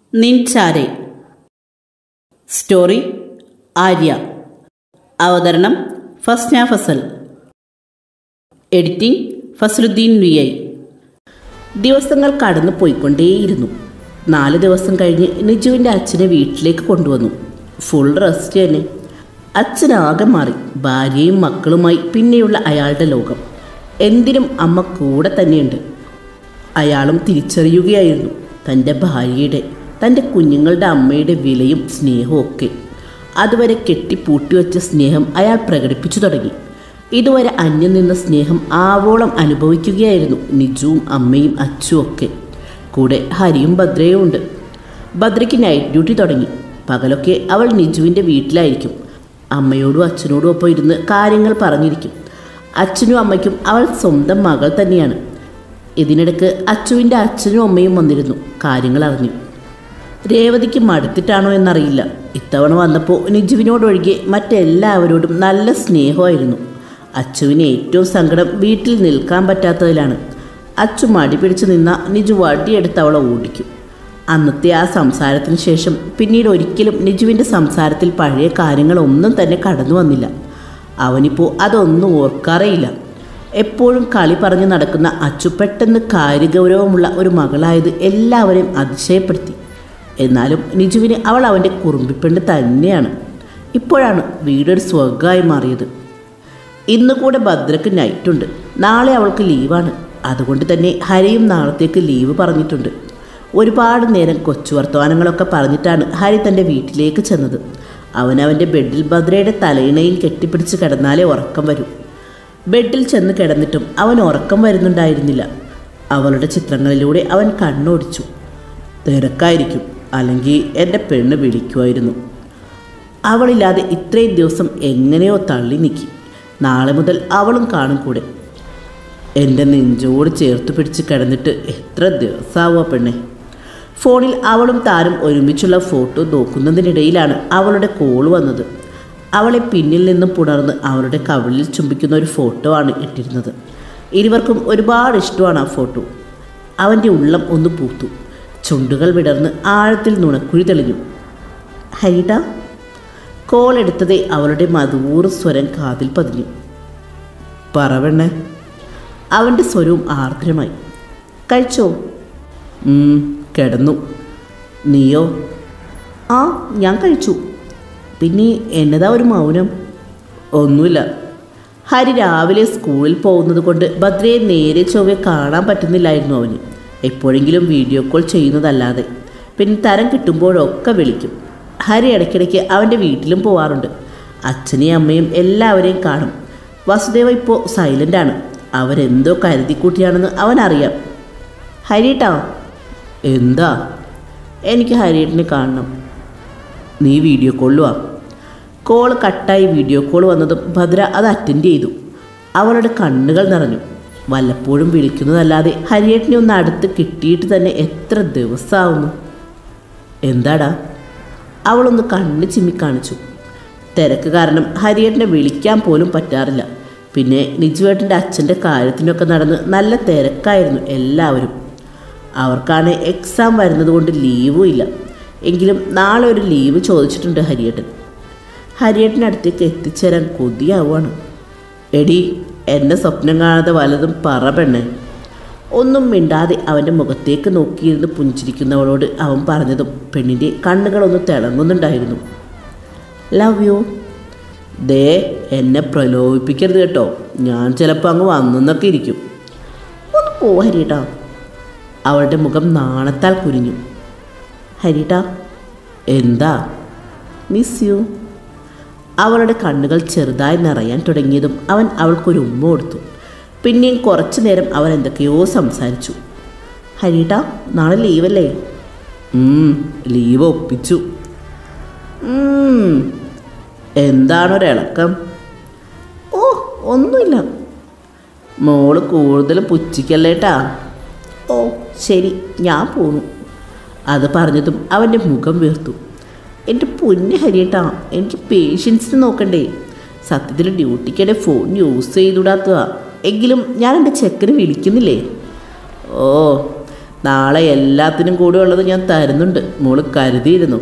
നിൻചാരെ story Arya അവതരണം Fasna Fasal editing Fasaluddin V I ദിവസങ്ങൾ കടന്നു പോയിക്കൊണ്ടേയിരുന്നു നാല് ദിവസം കഴിഞ്ഞ് നിജുവിൻ്റെ അച്ഛനെ വീട്ടിലേക്ക് കൊണ്ടുവന്നു ഫുൾ റെസ്റ്റ് തന്നെ അച്ഛനാകെ മാറി ഭാര്യയും മക്കളുമായി പിന്നെയുള്ള അയാളുടെ ലോകം എന്തിനും അമ്മ കൂടെ തന്നെയുണ്ട് അയാളും തിരിച്ചറിയുകയായിരുന്നു തൻ്റെ ഭാര്യയുടെ തൻ്റെ കുഞ്ഞുങ്ങളുടെ അമ്മയുടെ വിലയും സ്നേഹവും ഒക്കെ അതുവരെ കെട്ടിപ്പൂട്ടിവെച്ച സ്നേഹം അയാൾ പ്രകടിപ്പിച്ചു തുടങ്ങി ഇതുവരെ അന്യം നിന്ന സ്നേഹം ആവോളം അനുഭവിക്കുകയായിരുന്നു നിജുവും അമ്മയും അച്ചും ഒക്കെ കൂടെ ഹരിയും ഭദ്രയും ഉണ്ട് ഭദ്രയ്ക്ക് നൈറ്റ് ഡ്യൂട്ടി തുടങ്ങി പകലൊക്കെ അവൾ നിജുവിൻ്റെ വീട്ടിലായിരിക്കും അമ്മയോടും അച്ഛനോടും ഒപ്പം ഇരുന്ന് കാര്യങ്ങൾ പറഞ്ഞിരിക്കും അച്ഛനും അമ്മയ്ക്കും അവൾ സ്വന്തം മകൾ തന്നെയാണ് ഇതിനിടയ്ക്ക് അച്ചുവിൻ്റെ അച്ഛനും അമ്മയും വന്നിരുന്നു കാര്യങ്ങൾ അറിഞ്ഞു രേവതിക്ക് മടുത്തിട്ടാണോ എന്നറിയില്ല ഇത്തവണ വന്നപ്പോൾ നിജുവിനോടൊഴികെ മറ്റെല്ലാവരോടും നല്ല സ്നേഹമായിരുന്നു അച്ചുവിന് ഏറ്റവും സങ്കടം വീട്ടിൽ നിൽക്കാൻ പറ്റാത്തതിലാണ് അച്ചു മടി പിടിച്ചു നിന്ന നിജു വടിയെടുത്ത് അവളെ ഓടിക്കും അന്നത്തെ ആ സംസാരത്തിന് ശേഷം പിന്നീട് ഒരിക്കലും നിജുവിൻ്റെ സംസാരത്തിൽ പഴയ കാര്യങ്ങളൊന്നും തന്നെ കടന്നു വന്നില്ല അവനിപ്പോൾ അതൊന്നും ഓർക്കാറേയില്ല എപ്പോഴും കളി പറഞ്ഞു നടക്കുന്ന അച്ചു പെട്ടെന്ന് കാര്യഗൗരവമുള്ള ഒരു മകളായത് എല്ലാവരെയും അതിശയപ്പെടുത്തി എന്നാലും നിജുവിന് അവൾ അവൻ്റെ കുറുമ്പിപ്പെണ്ണ് തന്നെയാണ് ഇപ്പോഴാണ് വീടൊരു സ്വർഗമായി മാറിയത് ഇന്ന് കൂടെ ഭദ്രക്ക് നൈറ്റുണ്ട് നാളെ അവൾക്ക് ലീവാണ് അതുകൊണ്ട് തന്നെ ഹരിയും നാളത്തേക്ക് ലീവ് പറഞ്ഞിട്ടുണ്ട് ഒരുപാട് നേരം കൊച്ചു വർത്തമാനങ്ങളൊക്കെ പറഞ്ഞിട്ടാണ് ഹരി തൻ്റെ വീട്ടിലേക്ക് ചെന്നത് അവനവൻ്റെ ബെഡിൽ ഭദ്രയുടെ തലയിണയിൽ കെട്ടിപ്പിടിച്ച് കിടന്നാലേ ഉറക്കം വരും ബെഡിൽ ചെന്ന് കിടന്നിട്ടും അവൻ ഉറക്കം വരുന്നുണ്ടായിരുന്നില്ല അവളുടെ ചിത്രങ്ങളിലൂടെ അവൻ കണ്ണോടിച്ചു തിരക്കായിരിക്കും അല്ലെങ്കിൽ എൻ്റെ പെണ്ണ് വിളിക്കുമായിരുന്നു അവളില്ലാതെ ഇത്രയും ദിവസം എങ്ങനെയോ തള്ളി നീക്കി നാളെ മുതൽ അവളും കാണും കൂടെ എൻ്റെ നെഞ്ചോട് ചേർത്ത് പിടിച്ച് കിടന്നിട്ട് എത്ര ദിവസമാവുക പെണ്ണെ ഫോണിൽ അവളും താനും ഒരുമിച്ചുള്ള ഫോട്ടോ നോക്കുന്നതിനിടയിലാണ് അവളുടെ കോൾ വന്നത് അവളെ പിന്നിൽ നിന്നും പുണർന്ന് അവളുടെ കവിളിൽ ചുംബിക്കുന്ന ഒരു ഫോട്ടോ ആണ് ഇട്ടിരുന്നത് ഇരുവർക്കും ഒരുപാട് ഇഷ്ടമാണ് ആ ഫോട്ടോ അവൻ്റെ ഉള്ളം ഒന്ന് പൂത്തു ചുണ്ടുകൾ വിടർന്ന് ആഴത്തിൽ നുണക്കുഴി തെളിഞ്ഞു ഹരിത കോൾ എടുത്തതേ അവളുടെ മധുവൂറ് സ്വരം കാതിൽ പതിഞ്ഞു പറവണ്ണേ അവൻ്റെ സ്വരവും ആർദ്രമായി കഴിച്ചോ ഉം, കിടന്നു നീയോ ആ ഞാൻ കഴിച്ചു പിന്നെ എന്നതാ ഒരു മൗനം ഒന്നുമില്ല ഹരി രാവിലെ സ്കൂളിൽ പോകുന്നത് കൊണ്ട് ഭദ്രയെ നേരെ ചൊവ്വെ കാണാൻ പറ്റുന്നില്ലായിരുന്നു അവന് എപ്പോഴെങ്കിലും വീഡിയോ കോൾ ചെയ്യുന്നതല്ലാതെ പിന്നെ തരം കിട്ടുമ്പോഴൊക്കെ വിളിക്കും ഹരി ഇടയ്ക്കിടയ്ക്ക് അവൻ്റെ വീട്ടിലും പോവാറുണ്ട് അച്ഛനെയും അമ്മയും എല്ലാവരെയും കാണും വസുദേവ ഇപ്പോൾ സൈലൻ്റാണ് അവരെന്തോ കരുതിക്കൂട്ടിയാണെന്ന് അവനറിയാം ഹരിയേട്ടാ എന്താ എനിക്ക് ഹരിയേട്ടനെ കാണണം നീ വീഡിയോ കോളിൽ വാ കോൾ കട്ടായി വീഡിയോ കോൾ വന്നതും ഭദ്ര അത് അറ്റൻഡ് ചെയ്തു അവളുടെ കണ്ണുകൾ നിറഞ്ഞു വല്ലപ്പോഴും വിളിക്കുന്നതല്ലാതെ ഹരിയേട്ടനെ ഒന്ന് അടുത്ത് കിട്ടിയിട്ട് തന്നെ എത്ര ദിവസമാവുന്നു എന്താടാ അവളൊന്ന് കണ്ണ് ചിമ്മി കാണിച്ചു തിരക്ക് കാരണം ഹരിയേട്ടനെ വിളിക്കാൻ പോലും പറ്റാറില്ല പിന്നെ നിജുവേട്ടൻ്റെ അച്ഛൻ്റെ കാര്യത്തിനൊക്കെ നടന്ന് നല്ല തിരക്കായിരുന്നു എല്ലാവരും അവർക്കാണ് എക്സാം വരുന്നത് കൊണ്ട് ലീവും ഇല്ല എങ്കിലും നാളെ ഒരു ലീവ് ചോദിച്ചിട്ടുണ്ട് ഹരിയേട്ടൻ ഹരിയേട്ടനടുത്തേക്ക് എത്തിച്ചേരാൻ കൊതിയാവുകയാണ് എടി എന്നെ സ്വപ്നം കാണാതെ വലതും പറ പെണ്ണേ ഒന്നും മിണ്ടാതെ അവൻ്റെ മുഖത്തേക്ക് നോക്കിയിരുന്ന് പുഞ്ചിരിക്കുന്നവളോട് അവൻ പറഞ്ഞതും പെണ്ണിൻ്റെ കണ്ണുകളൊന്ന് തിളങ്ങുന്നുണ്ടായിരുന്നു ലവ് യു ദേ എന്നെ പ്രലോഭിപ്പിക്കരുത് കേട്ടോ ഞാൻ ചിലപ്പോൾ അങ്ങ് വന്നെന്നൊക്കെ ഇരിക്കും ഒന്ന് പോ ഹരിയേട്ടാ അവളുടെ മുഖം നാണത്താൽ കുരിഞ്ഞു ഹരിയേട്ടാ എന്താ മിസ് യു അവളുടെ കണ്ണുകൾ ചെറുതായി നിറയാൻ തുടങ്ങിയതും അവൻ അവൾക്കൊരു ഉമ്മ കൊടുത്തു പിന്നെയും കുറച്ചു നേരം അവൻ എന്തൊക്കെയോ സംസാരിച്ചു ഹരിയേട്ടാ നാളെ ലീവല്ലേ ഉം, ലീവ് ഒപ്പിച്ചു ഉം, എന്താണൊരിളക്കം ഓ ഒന്നുമില്ല മോള് കൂടുതൽ പുച്ഛിക്കല്ലേട്ടാ ഓ ശരി ഞാൻ പോന്നു അത് പറഞ്ഞതും അവൻ്റെ മുഖം വീർത്തു എൻ്റെ പൊന്ന് ഹരിയേട്ടാ എനിക്ക് പേഷ്യൻസിന് നോക്കണ്ടേ സത്യത്തിൽ ഡ്യൂട്ടിക്കിടെ ഫോൺ യൂസ് ചെയ്തുകൂടാത്തതാ എങ്കിലും ഞാൻ എൻ്റെ ചെക്കന് വിളിക്കുന്നില്ലേ ഓ നാളെ എല്ലാത്തിനും കൂടെ ഉള്ളത് ഞാൻ തരുന്നുണ്ട് മോള് കരുതിയിരുന്നു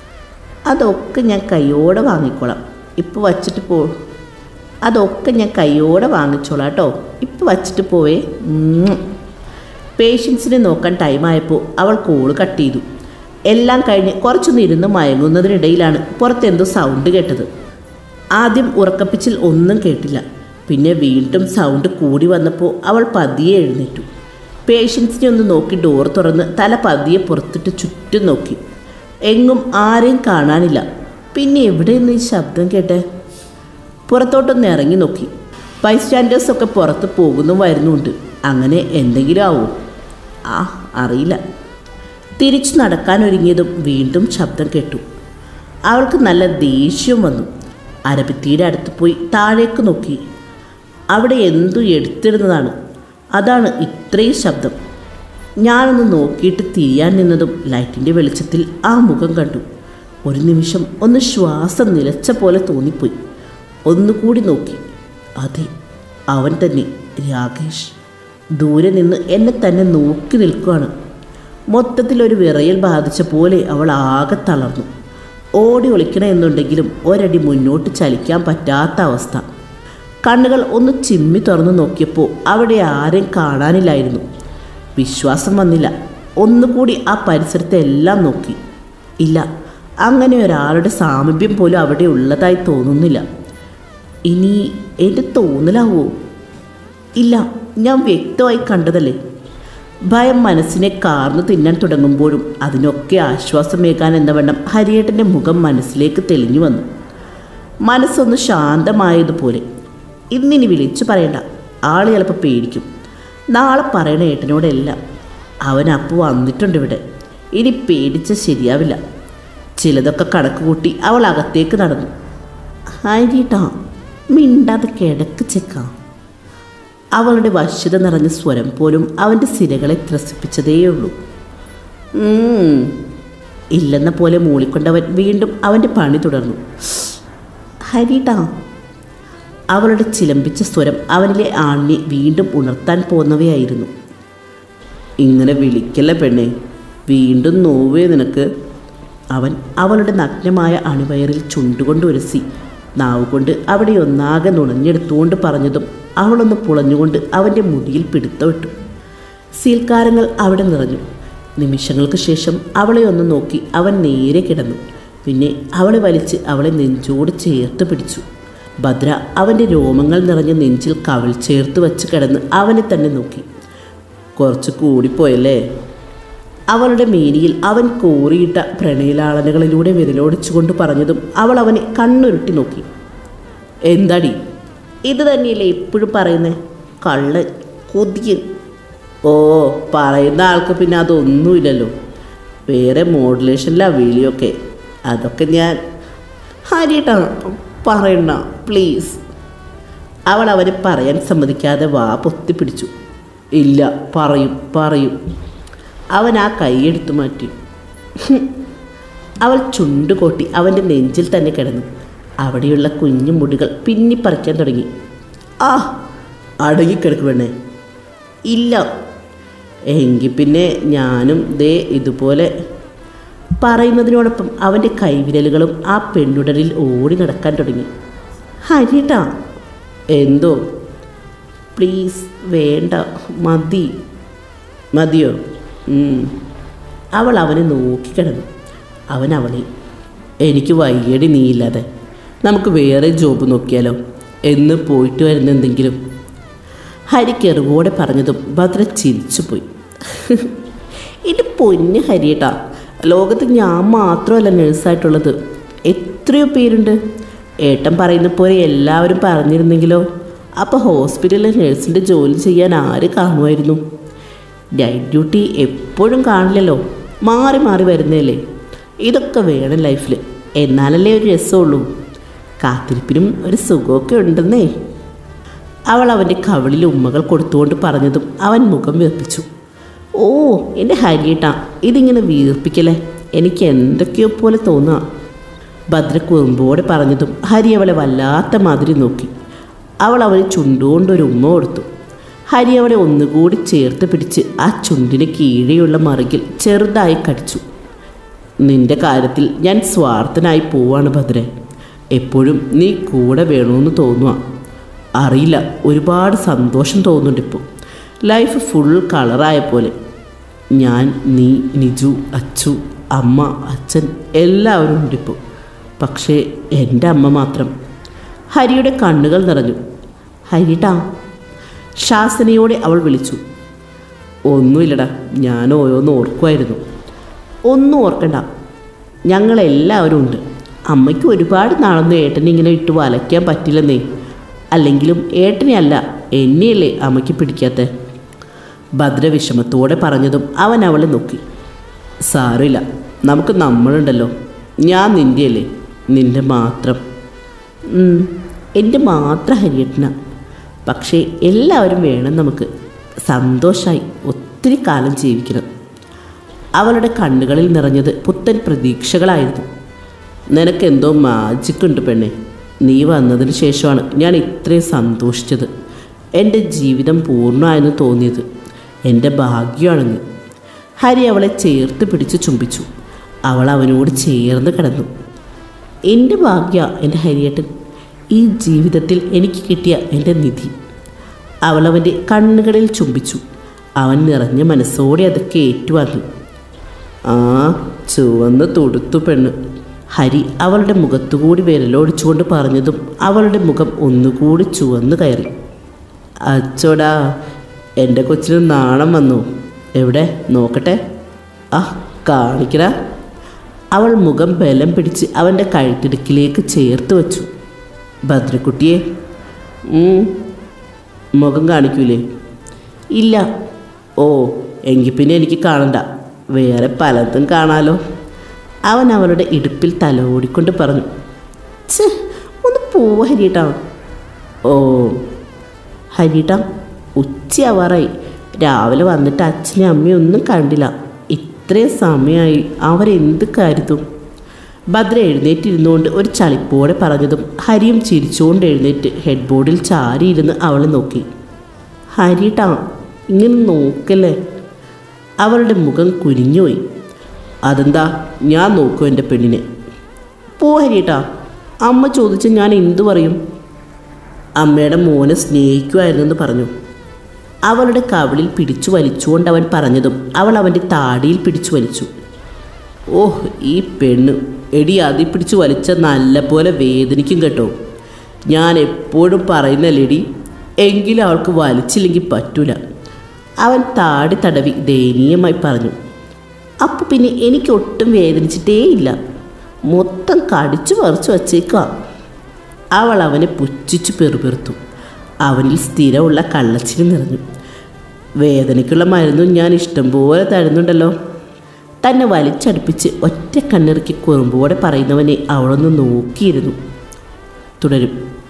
അതൊക്കെ ഞാൻ കൈയോടെ വാങ്ങിക്കോളാം ഇപ്പോൾ വച്ചിട്ട് പോ അതൊക്കെ ഞാൻ കൈയോടെ വാങ്ങിച്ചോളാം കേട്ടോ ഇപ്പോൾ വച്ചിട്ട് പോവേ ഉം. പേഷ്യൻസിനെ നോക്കാൻ ടൈമായപ്പോൾ അവൾ കോള് കട്ട് ചെയ്തു എല്ലാം കഴിഞ്ഞ് കുറച്ചൊന്ന് ഇരുന്ന് മയങ്ങുന്നതിനിടയിലാണ് പുറത്തെന്തോ സൗണ്ട് കേട്ടത് ആദ്യം ഉറക്കപ്പിച്ചിൽ ഒന്നും കേട്ടില്ല പിന്നെ വീണ്ടും സൗണ്ട് കൂടി വന്നപ്പോൾ അവൾ പതിയെ എഴുന്നേറ്റു പേഷ്യൻസിനെ ഒന്ന് നോക്കി ഡോർ തുറന്ന് തല പതിയെ പുറത്തിട്ട് ചുറ്റും നോക്കി എങ്ങും ആരെയും കാണാനില്ല പിന്നെ എവിടെ നിന്ന് ഈ ശബ്ദം കേട്ടെ പുറത്തോട്ടൊന്ന് ഇറങ്ങി നോക്കി ബൈസ്റ്റാൻഡേഴ്സ് ഒക്കെ പുറത്ത് പോകുന്നു വരുന്നുണ്ട് അങ്ങനെ എന്തെങ്കിലും ആവും ആ അറിയില്ല തിരിച്ചു നടക്കാനൊരുങ്ങിയതും വീണ്ടും ശബ്ദം കേട്ടു അവൾക്ക് നല്ല ദേഷ്യം വന്നു അരഭിത്തിയുടെ അടുത്ത് പോയി താഴേക്ക് നോക്കി അവിടെ എന്തു എടുത്തിടുന്നതാണ് അതാണ് ഇത്രയും ശബ്ദം ഞാനൊന്ന് നോക്കിയിട്ട് തിരിയാൻ നിന്നതും ലൈറ്റിൻ്റെ വെളിച്ചത്തിൽ ആ മുഖം കണ്ടു ഒരു നിമിഷം ഒന്ന് ശ്വാസം നിലച്ച പോലെ തോന്നിപ്പോയി ഒന്നുകൂടി നോക്കി അതെ അവൻ തന്നെ രാകേഷ് ദൂരെ നിന്ന് എന്നെ തന്നെ നോക്കി നിൽക്കുകയാണ് മൊത്തത്തിൽ ഒരു വിറയൽ ബാധിച്ച പോലെ അവൾ ആകെ തളർന്നു ഓടി ഒളിക്കണമെന്നുണ്ടെങ്കിലും ഒരടി മുന്നോട്ട് ചലിക്കാൻ പറ്റാത്ത അവസ്ഥ കണ്ണുകൾ ഒന്ന് ചിമ്മി തുറന്നു നോക്കിയപ്പോൾ അവിടെ ആരെയും കാണാനില്ലായിരുന്നു വിശ്വാസം വന്നില്ല ഒന്നുകൂടി ആ പരിസരത്തെ എല്ലാം നോക്കി ഇല്ല അങ്ങനെ ഒരാളുടെ സാമീപ്യം പോലും അവിടെ ഉള്ളതായി തോന്നുന്നില്ല ഇനി എൻ്റെ തോന്നലാവോ ഇല്ല ഞാൻ വ്യക്തമായി കണ്ടതല്ലേ ഭയം മനസ്സിനെ കാർന്നു തിന്നാൻ തുടങ്ങുമ്പോഴും അതിനൊക്കെ ആശ്വാസമേകാൻ എന്ന വണ്ണം ഹരിയേട്ടൻ്റെ മുഖം മനസ്സിലേക്ക് തെളിഞ്ഞു വന്നു മനസ്സൊന്ന് ശാന്തമായതുപോലെ ഇന്നിനി വിളിച്ചു പറയണ്ട ആൾ ചിലപ്പോൾ പേടിക്കും നാളെ പറയണ ഏട്ടനോടെല്ലാം അവൻ അപ്പോൾ വന്നിട്ടുണ്ട് ഇവിടെ ഇനി പേടിച്ച ശരിയാവില്ല ചിലതൊക്കെ കണക്ക് കൂട്ടി അവൾ അകത്തേക്ക് നടന്നു ഹരിട്ടാ മിണ്ടാതെ കിടക്ക് ചെക്കാം അവളുടെ വശ്യത നിറഞ്ഞ സ്വരം പോലും അവൻ്റെ സിരകളെ ത്രസിപ്പിച്ചതേയുള്ളൂ ഉം. ഇല്ലെന്ന പോലെ മൂളിക്കൊണ്ടവൻ വീണ്ടും അവൻ്റെ പണി തുടർന്നു ഹരിട്ടാ അവളുടെ ചിലമ്പിച്ച സ്വരം അവനിലെ ആണിനെ വീണ്ടും ഉണർത്താൻ പോന്നവയായിരുന്നു ഇങ്ങനെ വിളിക്കല്ല പെണ്ണെ വീണ്ടും നോവേ നിനക്ക് അവൻ അവളുടെ നഗ്നമായ അണിവയറിൽ ചുണ്ടുകൊണ്ട് ഉരസി നാവുകൊണ്ട് അവിടെ ഒന്നാകെ നുണഞ്ഞെടുത്തുകൊണ്ട് പറഞ്ഞതും അവളൊന്ന് പുളഞ്ഞുകൊണ്ട് അവൻ്റെ മുടിയിൽ പിടുത്തമിട്ടു സീൽക്കാരങ്ങൾ അവിടെ നിറഞ്ഞു നിമിഷങ്ങൾക്ക് ശേഷം അവളെ ഒന്ന് നോക്കി അവൻ നേരെ കിടന്നു പിന്നെ അവളെ വലിച്ച് അവളെ നെഞ്ചോട് ചേർത്ത് പിടിച്ചു ഭദ്ര അവൻ്റെ രോമങ്ങൾ നിറഞ്ഞ നെഞ്ചിൽ കവിൾ ചേർത്ത് വച്ച് കിടന്ന് അവനെ തന്നെ നോക്കി കുറച്ച് കൂടിപ്പോയല്ലേ അവളുടെ മേനിയിൽ അവൻ കോറിയിട്ട പ്രണയലാളനകളിലൂടെ വിരലോടിച്ചുകൊണ്ട് പറഞ്ഞതും അവൾ അവനെ കണ്ണുരുട്ടി നോക്കി എന്താടി ഇത് തന്നെയല്ലേ എപ്പോഴും പറയുന്നേ കള്ളൻ കൊതിയൻ ഓ പറയുന്ന ആൾക്ക് പിന്നെ അതൊന്നുമില്ലല്ലോ വേറെ മോഡുലേഷനിലാണ് വിളിയൊക്കെ അതൊക്കെ ഞാൻ ഹരിട്ടാ പറയണ്ട പ്ലീസ് അവൾ അവനെ പറയാൻ സമ്മതിക്കാതെ വാ പൊത്തിപ്പിടിച്ചു ഇല്ല പറയും പറയും അവൻ ആ കൈയെടുത്തു മാറ്റി ഹും. അവൾ ചുണ്ടുകൊട്ടി അവൻ്റെ നെഞ്ചിൽ തന്നെ കിടന്നു അവിടെയുള്ള കുഞ്ഞു മുടികൾ പിന്നിപ്പറിക്കാൻ തുടങ്ങി ആ അടങ്ങിക്കിടക്ക് വേണേ ഇല്ല എങ്കിൽ പിന്നെ ഞാനും ദേ ഇതുപോലെ പറയുന്നതിനോടൊപ്പം അവൻ്റെ കൈവിരലുകളും ആ പെണ്ണുടലിൽ ഓടി നടക്കാൻ തുടങ്ങി ഹരിട്ടാ എന്തോ പ്ലീസ് വേണ്ട മതി മതിയോ ഉം. അവൾ അവനെ നോക്കിക്കിടന്നു അവൻ അവളെ എനിക്ക് വയ്യടി നീയില്ലാതെ നമുക്ക് വേറെ ജോബ് നോക്കിയാലോ എന്ന് പോയിട്ട് വരുന്ന എന്തെങ്കിലും ഹരി കെറുകോടെ പറഞ്ഞതും ഭദ്ര ചിരിച്ചുപോയി ഇത് പൊന്ന് ഹരിയേട്ടാ ലോകത്ത് ഞാൻ മാത്രമല്ല നേഴ്സായിട്ടുള്ളത് എത്രയോ പേരുണ്ട് ഏട്ടൻ പറയുന്ന പോലെ എല്ലാവരും പറഞ്ഞിരുന്നെങ്കിലോ അപ്പോൾ ഹോസ്പിറ്റലിൽ നേഴ്സിൻ്റെ ജോലി ചെയ്യാൻ ആര് കാണുമായിരുന്നു നൈറ്റ് ഡ്യൂട്ടി എപ്പോഴും കാണില്ലല്ലോ മാറി മാറി വരുന്നതല്ലേ ഇതൊക്കെ വേണം ലൈഫിൽ എന്നാലല്ലേ ഒരു രസമുള്ളൂ കാത്തിരിപ്പിനും ഒരു സുഖമൊക്കെ ഉണ്ടെന്നേ അവൾ അവൻ്റെ കവിളിൽ ഉമ്മകൾ കൊടുത്തുകൊണ്ട് പറഞ്ഞതും അവൻ മുഖം വീർപ്പിച്ചു ഓ എൻ്റെ ഹരിയേട്ടാ ഇതിങ്ങനെ വീർപ്പിക്കലേ എനിക്ക് എന്തൊക്കെയോ പോലെ തോന്നുക ഭദ്ര കുറുമ്പോടെ പറഞ്ഞതും ഹരി അവളെ വല്ലാത്ത മാതിരി നോക്കി അവൾ അവന് ചുണ്ടുകൊണ്ട് ഒരു ഉമ്മ കൊടുത്തു ഹരി അവളെ ഒന്നുകൂടി ചേർത്ത് പിടിച്ച് ആ ചുണ്ടിന് കീഴെയുള്ള മറുകിൽ ചെറുതായി കടിച്ചു നിന്റെ കാര്യത്തിൽ ഞാൻ സ്വാർത്ഥനായി പോവാണ് ഭദ്രൻ എപ്പോഴും നീ കൂടെ വേണമെന്ന് തോന്നുക അറിയില്ല ഒരുപാട് സന്തോഷം തോന്നുന്നുണ്ട് ഇപ്പോൾ ലൈഫ് ഫുൾ കളറായ പോലെ ഞാൻ നീ നിജു അച്ചു അമ്മ അച്ഛൻ എല്ലാവരും ഉണ്ട് ഇപ്പോൾ പക്ഷേ എൻ്റെ അമ്മ മാത്രം ഹരിയുടെ കണ്ണുകൾ നിറഞ്ഞു ഹരിട്ടാ ശാസനയോടെ അവൾ വിളിച്ചു ഒന്നുമില്ലടാ ഞാൻ ഓരോന്ന് ഓർക്കുമായിരുന്നു ഒന്നും ഓർക്കണ്ട ഞങ്ങളെല്ലാവരും ഉണ്ട് അമ്മയ്ക്ക് ഒരുപാട് നാളൊന്നും ഏട്ടനെ ഇങ്ങനെ ഇട്ട് വലയ്ക്കാൻ പറ്റില്ലെന്നേ അല്ലെങ്കിലും ഏട്ടനെ അല്ല എന്നെയല്ലേ അമ്മയ്ക്ക് പിടിക്കാത്ത ഭദ്ര വിഷമത്തോടെ പറഞ്ഞതും അവൻ അവളെ നോക്കി സാരമില്ല നമുക്ക് നമ്മളുണ്ടല്ലോ ഞാൻ നിൻ്റെയല്ലേ നിൻ്റെ മാത്രം ഉം, എൻ്റെ മാത്രം ഹരിയേട്ടന പക്ഷേ എല്ലാവരും വേണം നമുക്ക് സന്തോഷമായി ഒത്തിരി കാലം ജീവിക്കണം അവളുടെ കണ്ണുകളിൽ നിറഞ്ഞത് പുത്തൻ പ്രതീക്ഷകളായിരുന്നു നിനക്കെന്തോ മാജിക് ഉണ്ട് പെണ്ണെ നീ വന്നതിന് ശേഷമാണ് ഞാൻ ഇത്രയും സന്തോഷിച്ചത് എൻ്റെ ജീവിതം പൂർണ്ണമായെന്ന് തോന്നിയത് എൻ്റെ ഭാഗ്യമാണെന്ന് ഹരി അവളെ ചേർത്ത് പിടിച്ച് ചുംബിച്ചു അവൾ അവനോട് ചേർന്ന് കിടന്നു എൻ്റെ ഭാഗ്യ എൻ്റെ ഹരിയേട്ടൻ ഈ ജീവിതത്തിൽ എനിക്ക് കിട്ടിയ എൻ്റെ നിധി അവളവൻ്റെ കണ്ണുകളിൽ ചുംബിച്ചു അവൻ നിറഞ്ഞ മനസ്സോടെ അതൊക്കെ ഏറ്റുവാങ്ങി ആ ചുവന്ന് തൊടുത്തു പെണ്ണ് ഹരി അവളുടെ മുഖത്തുകൂടി വിരലോടിച്ചുകൊണ്ട് പറഞ്ഞതും അവളുടെ മുഖം ഒന്നുകൂടി ചുവന്ന് കയറി അച്ചോടാ എൻ്റെ കൊച്ചിന് നാണം വന്നു എവിടെ നോക്കട്ടെ ആ കാണിക്കടാ അവൾ മുഖം ബലം പിടിച്ച് അവൻ്റെ കഴുത്തിടുക്കിലേക്ക് ചേർത്ത് വച്ചു ഭദ്രക്കുട്ടിയെ ഉം, മുഖം കാണിക്കൂലേ ഇല്ല ഓ എങ്കിൽ പിന്നെ എനിക്ക് കാണണ്ട വേറെ പലതും കാണാലോ അവൻ അവളുടെ ഇടുപ്പിൽ തലോടിക്കൊണ്ട് പറഞ്ഞു ഛേ ഒന്ന് പോവ ഹരിയേട്ടാ ഓ ഹരിയേട്ടാ ഉച്ചയാവാറായി രാവിലെ വന്നിട്ട് അച്ഛനും അമ്മയും ഒന്നും കണ്ടില്ല ഇത്രയും സമയമായി അവരെന്ത് കരുതും ഭദ്ര എഴുന്നേറ്റിരുന്നുകൊണ്ട് ഒരു ചളിപ്പോടെ പറഞ്ഞതും ഹരിയും ചിരിച്ചുകൊണ്ട് എഴുന്നേറ്റ് ഹെഡ് ബോർഡിൽ ചാരിയിരുന്ന് അവളെ നോക്കി ഹരിട്ടാ ഇങ്ങനെ നോക്കല്ലേ അവളുടെ മുഖം കുനിഞ്ഞുപോയി അതെന്താ ഞാൻ നോക്കും എൻ്റെ പെണ്ണിനെ പോ ഹരിട്ടാ അമ്മ ചോദിച്ച് ഞാൻ എന്തു പറയും അമ്മയുടെ മോനെ സ്നേഹിക്കുമായിരുന്നെന്ന് പറഞ്ഞു അവളുടെ കവിളിൽ പിടിച്ചു വലിച്ചുകൊണ്ട് അവൻ പറഞ്ഞതും അവൾ അവൻ്റെ താടിയിൽ പിടിച്ചു വലിച്ചു ഓഹ് ഈ പെണ്ണ് എടി അതി പിടിച്ച് വലിച്ച നല്ല പോലെ വേദനിക്കും കേട്ടോ ഞാൻ എപ്പോഴും പറയുന്നല്ലേടി എങ്കിലും അവൾക്ക് വലിച്ചില്ലെങ്കിൽ പറ്റൂല അവൻ താടി തടവി ദയനീയമായി പറഞ്ഞു അപ്പോൾ പിന്നെ എനിക്ക് ഒട്ടും വേദനിച്ചിട്ടേ ഇല്ല മൊത്തം കടിച്ചു പറിച്ചു വച്ചേക്കുക അവൾ അവനെ പുച്ഛിച്ചു പെറുപെറുത്തു അവനിൽ സ്ഥിരമുള്ള കള്ളച്ചിരി നിറഞ്ഞു വേദനയ്ക്കുള്ള മരുന്നും ഞാൻ ഇഷ്ടം പോലെ തരുന്നുണ്ടല്ലോ തന്നെ വലിച്ചടുപ്പിച്ച് ഒറ്റ കണ്ണിറുക്കി കുറുമ്പോടെ പറയുന്നവനെ അവളൊന്ന് നോക്കിയിരുന്നു തുടരും